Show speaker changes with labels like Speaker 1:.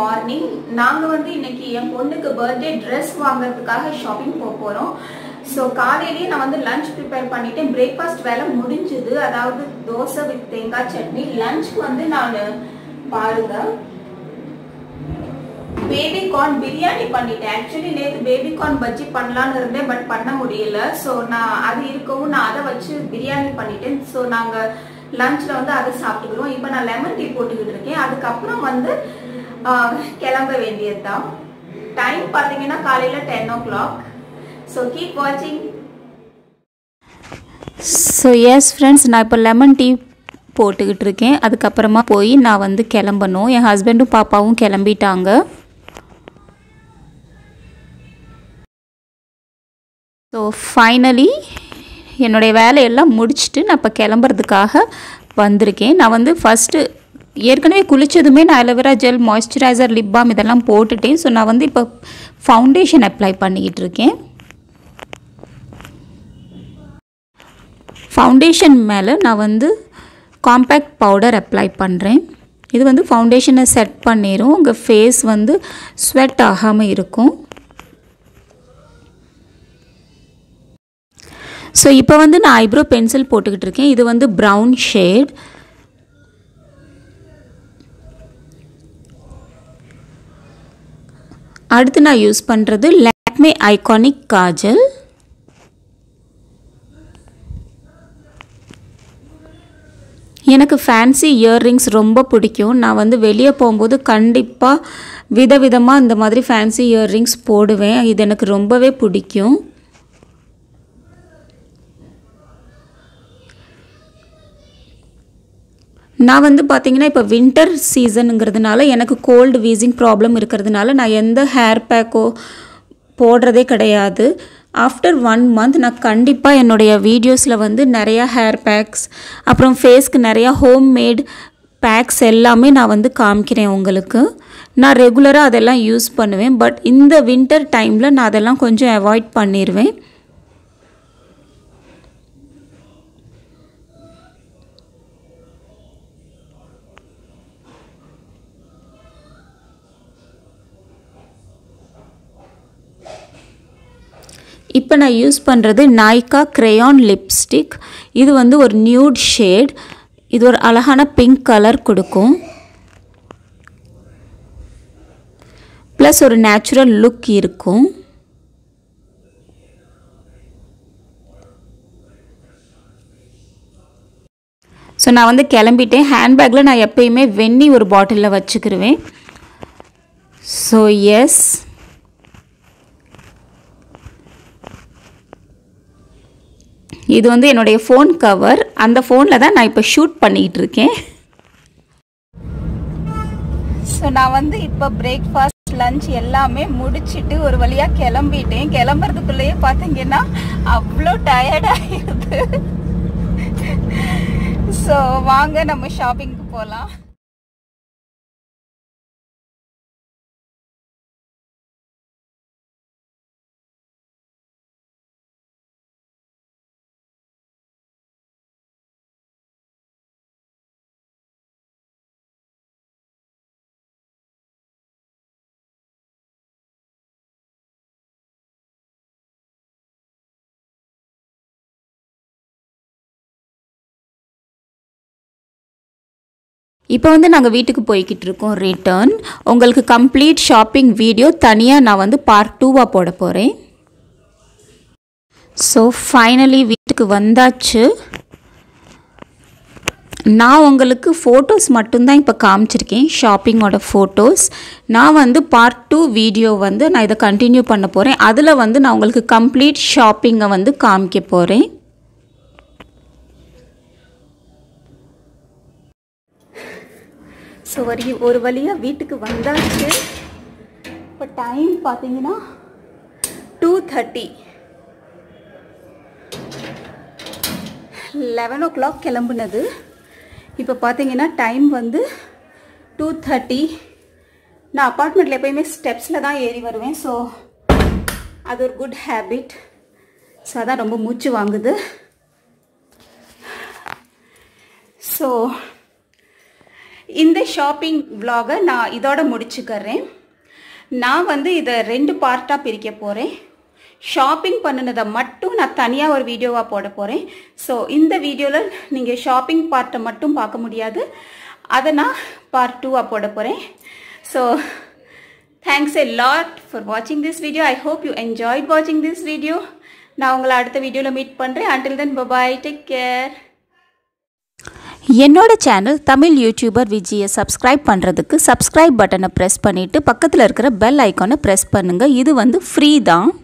Speaker 1: morning நாங்கள் வந்து இன்னைக்கு என் பொண்ணுக்கு பர்த்டே ட்ரெஸ் வாங்குறதுக்காக ஷாப்பிங் போக போகிறோம் ஸோ காலையிலேயே நான் வந்து லஞ்ச் ப்ரிப்பேர் பண்ணிட்டேன் பிரேக்ஃபாஸ்ட் வேலை முடிஞ்சுது அதாவது தோசை வித் தேங்காய் சட்னி லஞ்ச்க்கு வந்து நான் பாருங்க பேபி கார்ன் பிரியாணி பண்ணிட்டேன் ஆக்சுவலி நேற்று பேபி கார்ன் பஜ்ஜி பண்ணலான்னு இருந்தேன் பட் பண்ண முடியல ஸோ நான் அது இருக்கவும் நான் அதை வச்சு பிரியாணி பண்ணிட்டேன் ஸோ நாங்கள் லஞ்சில் வந்து அதை சாப்பிட்டுக்கிறோம் இப்போ நான் லெமன் டீ போட்டுக்கிட்டு இருக்கேன் அதுக்கப்புறம் வந்து ஆஹ், கிளம்ப வேண்டியது தான் டைம் பார்த்தீங்கன்னா காலையில் ten o'clock so keep வாட்சிங்
Speaker 2: ஸோ எஸ் ஃப்ரெண்ட்ஸ் நான் இப்போ லெமன் டீ போட்டுக்கிட்டு இருக்கேன் அதுக்கப்புறமா போய் நான் வந்து கிளம்பணும் என் ஹஸ்பண்டும் பாப்பாவும் கிளம்பிட்டாங்க ஸோ ஃபைனலி என்னுடைய வேலையெல்லாம் முடிச்சுட்டு நான் இப்போ கிளம்புறதுக்காக வந்திருக்கேன் நான் வந்து ஃபஸ்ட்டு ஏற்கனவே குளித்ததுமே நான் aloe vera gel moisturiser lip balm இதெல்லாம் போட்டுட்டேன் ஸோ நான் வந்து இப்போ ஃபவுண்டேஷன் அப்ளை பண்ணிக்கிட்டு இருக்கேன் ஃபவுண்டேஷன் மேலே நான் வந்து காம்பேக்ட் பவுடர் அப்ளை பண்ணுறேன் இது வந்து ஃபவுண்டேஷனை செட் பண்ணிடும் உங்கள் ஃபேஸ் வந்து ஸ்வெட் ஆகாமல் இருக்கும் ஸோ இப்போ வந்து நான் ஐப்ரோ பென்சில் போட்டுக்கிட்டு இருக்கேன் இது வந்து ப்ரௌன் ஷேட் அடுத்து நான் யூஸ் பண்ணுறது லாக்மே ஐகானிக் காஜல் எனக்கு ஃபேன்சி இயர்ரிங்ஸ் ரொம்ப பிடிக்கும் நான் வந்து வெளியே போகும்போது கண்டிப்பாக விதவிதமாக இந்த மாதிரி ஃபேன்சி இயர்ரிங்ஸ் போடுவேன் இது எனக்கு ரொம்பவே பிடிக்கும் நான் வந்து பார்த்தீங்கன்னா இப்போ வின்டர் சீசனுங்கிறதுனால எனக்கு கோல்டு வீசிங் ப்ராப்ளம் இருக்கிறதுனால நான் எந்த ஹேர் பேக்கோ போடுறதே கிடையாது ஆஃப்டர் ஒன் மந்த் நான் கண்டிப்பாக என்னுடைய வீடியோஸில் வந்து நிறையா ஹேர் பேக்ஸ் அப்புறம் ஃபேஸ்க்கு நிறையா ஹோம் மேட் பேக்ஸ் எல்லாமே நான் வந்து காமிக்கிறேன் உங்களுக்கு நான் ரெகுலராக அதெல்லாம் யூஸ் பண்ணுவேன் பட் இந்த வின்டர் டைமில் நான் அதெல்லாம் கொஞ்சம் அவாய்ட் பண்ணிடுவேன் இப்போ நான் யூஸ் பண்ணுறது நாய்கா க்ரேயான் லிப்ஸ்டிக் இது வந்து ஒரு நியூட் ஷேட் இது ஒரு அழகான பிங்க் கலர் கொடுக்கும் ப்ளஸ் ஒரு நேச்சுரல் லுக் இருக்கும் ஸோ நான் வந்து கிளம்பிட்டேன் ஹேண்ட்பேக்கில் நான் எப்பயுமே வெந்நி ஒரு பாட்டிலில் வச்சுக்கிருவேன் ஸோ எஸ் இது வந்து என்னுடைய ஃபோன் கவர் அந்த ஃபோனில் தான் நான் இப்போ ஷூட் பண்ணிக்கிட்டு இருக்கேன்
Speaker 1: ஸோ நான் வந்து இப்போ பிரேக்ஃபாஸ்ட் லஞ்ச் எல்லாமே முடிச்சிட்டு ஒரு வழியாக கிளம்பிட்டேன் கிளம்புறதுக்குள்ளேயே பார்த்தீங்கன்னா அவ்வளோ டயர்ட் ஆகிடுது ஸோ வாங்க நம்ம ஷாப்பிங்க்கு போகலாம்
Speaker 2: இப்போ வந்து நாங்கள் வீட்டுக்கு போய்கிட்டு இருக்கோம் ரிட்டர்ன் உங்களுக்கு கம்ப்ளீட் ஷாப்பிங் வீடியோ தனியாக நான் வந்து பார்ட் டூவாக போட போகிறேன் ஸோ ஃபைனலி வீட்டுக்கு வந்தாச்சு நான் உங்களுக்கு ஃபோட்டோஸ் மட்டும்தான் இப்போ காமிச்சிருக்கேன் ஷாப்பிங்கோட ஃபோட்டோஸ் நான் வந்து பார்ட் டூ வீடியோ வந்து நான் இதை கண்டினியூ பண்ண போகிறேன் அதில் வந்து நான் உங்களுக்கு கம்ப்ளீட் ஷாப்பிங்கை வந்து காமிக்க போகிறேன்
Speaker 1: ஸோ வரி ஒரு வழியாக வீட்டுக்கு வந்தாச்சு இப்போ டைம் பார்த்தீங்கன்னா two thirty eleven o'clock கிளம்புனது இப்போ பார்த்தீங்கன்னா டைம் வந்து டூ தேர்ட்டி நான் அப்பார்ட்மெண்ட்டில் எப்பயுமே ஸ்டெப்ஸில் தான் ஏறி வருவேன் ஸோ அது ஒரு குட் ஹேபிட் ஸோ அதான் ரொம்ப மூச்சு வாங்குது ஸோ இந்த ஷாப்பிங் vlog-அ நான் இதோட முடிச்சுக்கிறேன் நான் வந்து இதை ரெண்டு பார்ட்டாக பிரிக்க போகிறேன் ஷாப்பிங் பண்ணினதை மட்டும் நான் தனியாக ஒரு வீடியோவாக போட போகிறேன் ஸோ இந்த வீடியோவில் நீங்கள் ஷாப்பிங் பார்ட்டை மட்டும் பார்க்க முடியாது அதை நான் பார்ட் டூவாக போட போகிறேன் so thanks a lot for வாட்சிங் this video I hope you enjoyed வாட்சிங் திஸ் வீடியோ நான் உங்களை அடுத்த வீடியோவில் மீட் பண்ணுறேன் until then bye bye take care
Speaker 2: என்னோட சேனல் தமிழ் யூடியூபர் விஜயை சப்ஸ்கிரைப் பண்ணுறதுக்கு சப்ஸ்கிரைப் பட்டனை ப்ரெஸ் பண்ணிவிட்டு பக்கத்தில் இருக்கிற பெல் ஐக்கானை ப்ரெஸ் பண்ணுங்கள் இது வந்து ஃப்ரீ தான்